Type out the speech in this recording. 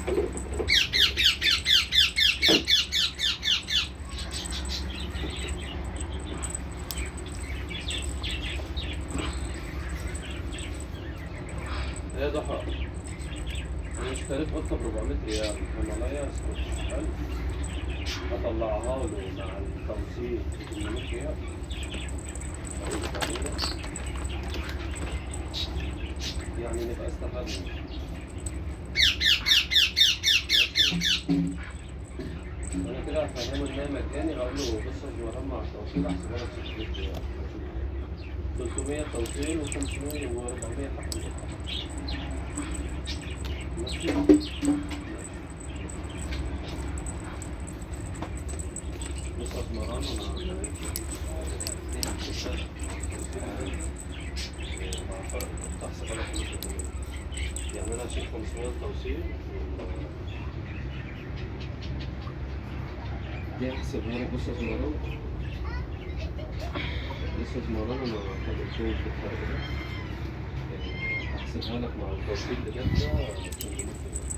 يا ضحى انا اشتريت قطه ب 400 ريال هيمالايا حلو هطلعها له مع التوصيل ب 800 ريال يعني نبقى استفدنا انا كده هفهمه ان هي مجاني اقول له بص يا جماعه مع التوصيل احسبها لك 600 ريال 300 توصيل و500 و400 تحت ماشي بص اسمران انا مع فرق تحسب لك فلوس يعني انا هشيل 500 توصيل دي احسبها لك بص اسمران بص اسمران انا خليته في الفرق ده احسبها لك مع التوصيل بجد 800 ريال